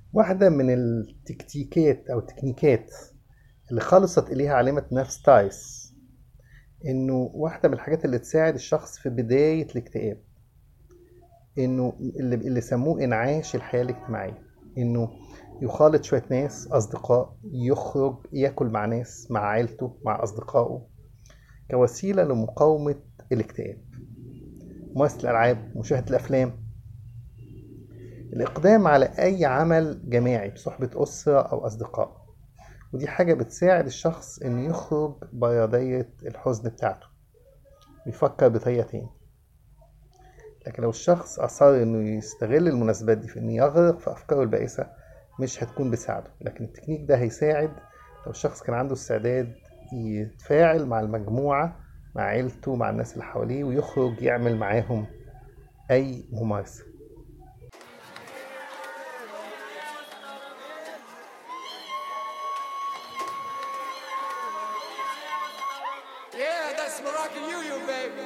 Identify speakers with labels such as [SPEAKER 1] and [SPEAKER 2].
[SPEAKER 1] واحدة من التكتيكات أو التكنيكات اللي خلصت إليها عالمة نفس تايس إنه واحدة من الحاجات اللي تساعد الشخص في بداية الاكتئاب إنه اللي, اللي سموه إنعاش الحياة الاجتماعية إنه يخالط شوية ناس أصدقاء يخرج ياكل مع ناس مع عيلته مع أصدقائه كوسيلة لمقاومة الاكتئاب ممارسة الألعاب مشاهدة الأفلام الإقدام على أي عمل جماعي بصحبة أسرة أو أصدقاء ودي حاجة بتساعد الشخص إنه يخرج برا دايرة الحزن بتاعته ويفكر بطريقة تاني لكن لو الشخص أصر إنه يستغل المناسبات دي في إنه يغرق في أفكاره البائسة مش هتكون بتساعده لكن التكنيك ده هيساعد لو الشخص كان عنده استعداد يتفاعل مع المجموعة مع عيلته مع الناس اللي حواليه ويخرج يعمل معاهم أي ممارسة
[SPEAKER 2] Yeah, that's Moroccan Union, baby.